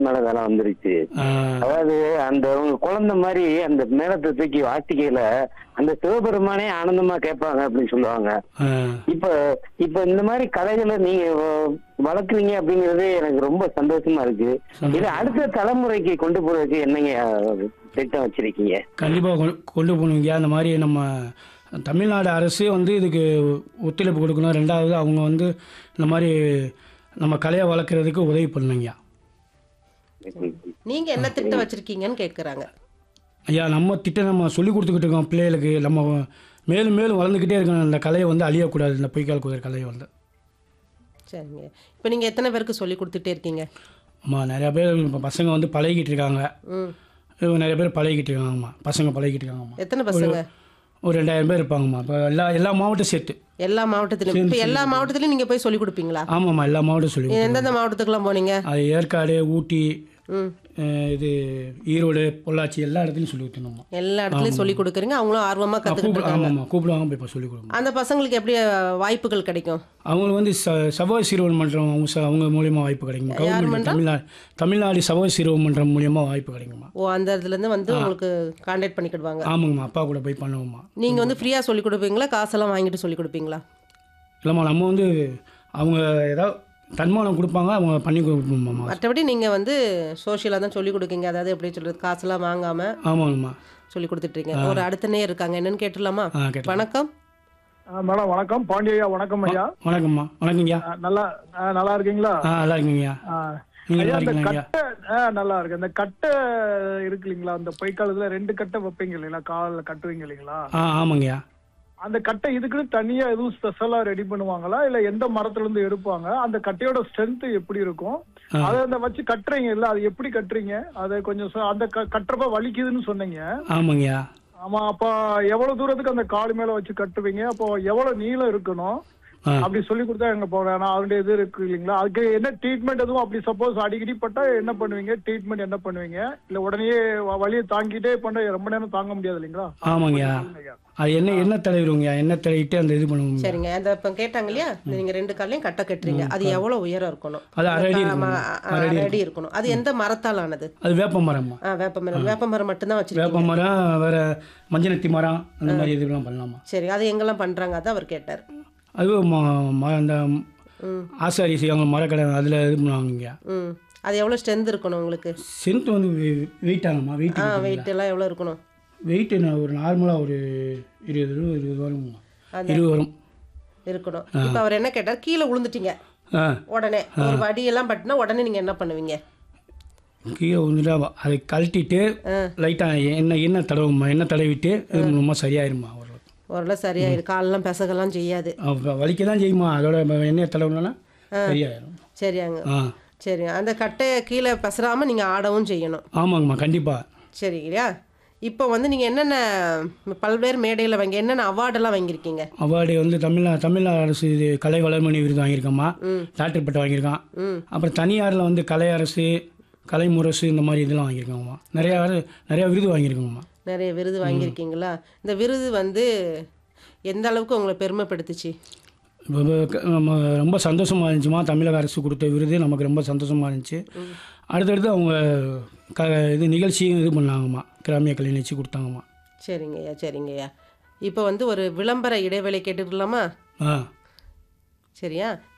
மேல வேலை வந்துருச்சு ஆ, அதாவது அந்த உங்க குழந்தை மாதிரி அந்த மேளத்தை தூக்கி வாசிக்கையில அந்த சிவபெருமானே ஆனந்தமா கேட்பாங்க அப்படின்னு சொல்லுவாங்க ஆ. இப்ப இப்ப இந்த மாதிரி கலைகளை நீங்க வ- வளர்க்குறீங்க அப்படிங்கறது எனக்கு ரொம்ப சந்தோஷமா இருக்கு இது அடுத்த தலைமுறைக்கு கொண்டு போறதுக்கு என்னங்க அஹ், திட்டம் வச்சிருக்கீங்க கண்டிப்பாக கொண்டு கொண்டு போகணுங்க அந்த மாதிரி நம்ம தமிழ்நாடு அரசு வந்து இதுக்கு ஒத்துழைப்பு கொடுக்கணும் ரெண்டாவது அவங்க வந்து இந்த மாதிரி நம்ம கலையை வளர்க்குறதுக்கு உதவி பண்ணுங்க நீங்க என்ன திட்டம் வச்சிருக்கீங்கன்னு கேட்குறாங்க ஐயா நம்ம திட்டம் நம்ம சொல்லி கொடுத்துக்கிட்டு இருக்கோம் பிள்ளைகளுக்கு நம்ம மேலும் மேலும் வளர்ந்துக்கிட்டே இருக்கணும் இந்த கலையை வந்து அழியக்கூடாது இந்த பொய்க்கால் குதிரை கலையை வந்து சரிங்க இப்போ நீங்க எத்தனை பேருக்கு சொல்லி கொடுத்துட்டே இருக்கீங்க ஆமாம் நிறையா பேர் இப்போ பசங்க வந்து பழகிட்டு இருக்காங்க ம் இவங்க நிறைய பேர் பழகிட்டு இருக்காங்கம்மா பசங்க பழகிட்டு இருக்காங்கம்மா எத்தனை பசங்க ஒரு ரெண்டாயிரம் பேர் இருப்பாங்கம்மா இப்போ எல்லா எல்லா மாவட்டம் சேர்த்து எல்லா மாவட்டத்திலும் இப்போ எல்லா மாவட்டத்திலையும் நீங்க போய் சொல்லி கொடுப்பீங்களா ஆமாம்மா எல்லா மாவட்டம் சொல்லி எந்தெந்த மாவட்டத்துக்குலாம் போனீங்க அது ஏற்காடு ஊட்டி ம் அஹ் இது ஈரோடு பொள்ளாச்சி எல்லா இடத்துலையும் சொல்லி கொடுத்துருந்தோம்மா எல்லா இடத்துலயும் சொல்லி கொடுக்குறீங்க அவங்களும் ஆர்வமா கத்துக்கிட்டு கூப்பிடு இருக்காங்க ஆமாம்மா கூப்பிடுவாங்க போய் இப்போ சொல்லிக் கொடுங்க அந்த பசங்களுக்கு எப்படி அஹ், வாய்ப்புகள் கிடைக்கும் அவங்களுக்கு வந்து ச சபை சிறுவன் மன்றம் அவங்க ச- அவங்க மூலியமாக வாய்ப்பு கிடைக்கும் கவர்மெண்ட் தமிழ்நாடு தமிழ்நாடு சபை சிறுவன் மன்றம் மூலியமாக வாய்ப்பு கிடைக்குமா ஓ அந்த இதுல இருந்து வந்து உங்களுக்கு கான்டாக்ட் பண்ணிக்கிடுவாங்க ஆமாங்கம்மா அப்பா கூட போய் பண்ணுவோம்மா நீங்க வந்து ஃப்ரீயா சொல்லி கொடுப்பீங்களா காசெல்லாம் வாங்கிட்டு சொல்லி கொடுப்பீங்களா இல்லைம்மா நம்ம வந்து அவங்க ஏதாவது தன்மானம் கொடுப்பாங்க அவங்க பண்ணி கொடுப்போம்மா மற்றபடி நீங்க வந்து சோஷியலா தான் சொல்லி கொடுக்கீங்க அதாவது எப்படி சொல்றது காசெல்லாம் வாங்காம ஆமாங்கம்மா சொல்லி கொடுத்துட்டு இருக்கீங்க ஒரு அடுத்த நேர் இருக்காங்க என்னன்னு கேட்டுடலாமா ஆ கேட்டேன் வணக்கம் ஆ, மேடம் வணக்கம் பாண்டியா வணக்கம் ஐயா வணக்கம்மா வணக்கங்கய்யா ஆ, நல்லா ஆ, நல்லா இருக்கீங்களா ஆ நல்லா இருக்கீங்கய்யா ஆ. நீங்க ஐயா நல்லா இந்த இருக்கீங்களா ஐயா கட்டை ஆ, நல்லா இருக்கு அந்த கட்டை இருக்கு இல்லைங்களா அந்த பொய்க்காலத்துல ரெண்டு கட்டை வைப்பீங்க இல்லைங்களா காலில் கட்டுவீங்க இல்லைங்களா ஆ ஆமாங்கய்யா அந்த கட்டை இதுக்குன்னு தனியா எதுவும் ஸ்பெஷலா ரெடி பண்ணுவாங்களா இல்ல எந்த மரத்துல இருந்து எடுப்பாங்க அந்த கட்டையோட ஸ்ட்ரென்த் எப்படி இருக்கும் அதை அந்த வச்சு கட்டுறீங்க இல்ல அது எப்படி கட்டுறீங்க அதை கொஞ்சம் சொ- அந்த க- கட்டுறப்ப வலிக்குதுன்னு சொன்னீங்க ஆமாங்கய்யா ஆமா அப்ப எவ்வளவு தூரத்துக்கு அந்த கால் மேல வச்சு கட்டுவீங்க அப்போ எவ்வளவு நீளம் இருக்கணும் ஆ அப்படி சொல்லி கொடுத்தா எங்க போவேன் அதனுடைய இது இருக்கு இல்லைங்களா அதுக்கு என்ன ட்ரீட்மெண்ட் எதுவும் அப்படி சப்போஸ் அடிக்கடி பட்டா என்ன பண்ணுவீங்க ட்ரீட்மெண்ட் என்ன பண்ணுவீங்க இல்ல உடனே வ- வலியை தாங்கிட்டே பண்ண ரொம்ப நேரம் தாங்க முடியாது இல்லைங்களா ஆமாங்கய்யா ஐயா. அது என்ன என்ன தடவிடுவோங்கய்யா என்ன தடவிட்டு அந்த இது பண்ணுவோங்க சரிங்க அந்த இப்போ கேட்டாங்க இல்லையா நீங்க ரெண்டு காலையும் கட்டை கட்டுறீங்க அது எவ்வளவு உயரம் இருக்கணும் அது அரை அடி ஆமா, இருக்குங்க அ- அ- அரை அடி இருக்கணும் அது எந்த மரத்தால் ஆனது அது வேப்ப மரம்மா ஆ வேப்ப மரம் வேப்ப மரம் மட்டும்தான் வச்சிருக்கீங்க வேப்ப மரம் வேற மஞ்சனத்தி மரம் அந்த மாதிரி இதெல்லாம் பண்ணலாமா சரி அது எங்கெல்லாம் பண்றாங்க அதான் அவர் கேட்டார் அது ம- ம- அந்த ம் ஆசாரி செய்வாங்க மரக்கடை அதில் இது பண்ணுவாங்கய்யா ம் அது எவ்வளோ ஸ்ட்ரென்த் இருக்கணும் உங்களுக்கு சென்ட் வந்து வெயிட் ஆகுமா வெயிட் ஆ வெயிட் எல்லாம் எவ்வளோ இருக்கணும் வெயிட் ஒரு நார்மலாக ஒரு இருபது ரூபா இருபது வரும் அந்த- இருபது வரும் இருக்கணும் இப்போ அவர் என்ன கேட்டார் கீழே விழுந்துட்டீங்க ஆ உடனே ஒரு வடியெல்லாம் பட்டினா உடனே நீங்க என்ன பண்ணுவீங்க கீழே வந்துட்டா அதை கழட்டிட்டு லைட்டாக எண்ணெய் எண்ணெய் தடவுமா எண்ணெய் தடவிட்டு இது ரொம்ப சரியாயிருமா ஓரளவுக்கு ஓரளவு சரியாயிடும் காலெல்லாம் பெசகெல்லாம் செய்யாது அவ வலிக்க தான் செய்யுமா அதோட எண்ணெயை தடவுனா சரியாயிரும் சரியாங்க ஆ சரி அந்த கட்டையை கீழே பெசராம நீங்க ஆடவும் செய்யணும் ஆமாங்கம்மா கண்டிப்பாக சரிங்களா இப்போ வந்து நீங்க என்னென்ன பல்வேறு மேடையில் வாங்கி என்னென்ன அவார்டெல்லாம் வாங்கியிருக்கீங்க அவார்டு வந்து தமிழ்நா தமிழ்நாடு அரசு இது கலை வளர்மணி விருது வாங்கியிருக்கம்மா ம் டாக்டர் பட்டம் வாங்கியிருக்கான் ம் அப்புறம் தனியாரில் வந்து கலை அரசு கலை முரசு இந்த மாதிரி இதெல்லாம் வாங்கியிருக்காங்கம்மா நிறையா நிறையா விருது வாங்கியிருக்காங்கம்மா நிறைய விருது வாங்கியிருக்கீங்களா இந்த விருது வந்து எந்த அளவுக்கு உங்களை பெருமைப்படுத்துச்சு இப்போ இப்போ க- நம்ம ரொம்ப சந்தோஷமாக இருந்துச்சுமா தமிழக அரசு கொடுத்த விருது நமக்கு ரொம்ப சந்தோஷமாக இருந்துச்சு அடுத்தடுத்து அவங்க க இது நிகழ்ச்சியும் இது பண்ணாங்கம்மா கிராமிய கலை நிகழ்ச்சி கொடுத்தாங்கம்மா சரிங்கய்யா சரிங்கய்யா இப்போ வந்து ஒரு விளம்பர இடைவேளை கேட்டுக்கலாமா ஆ சரியா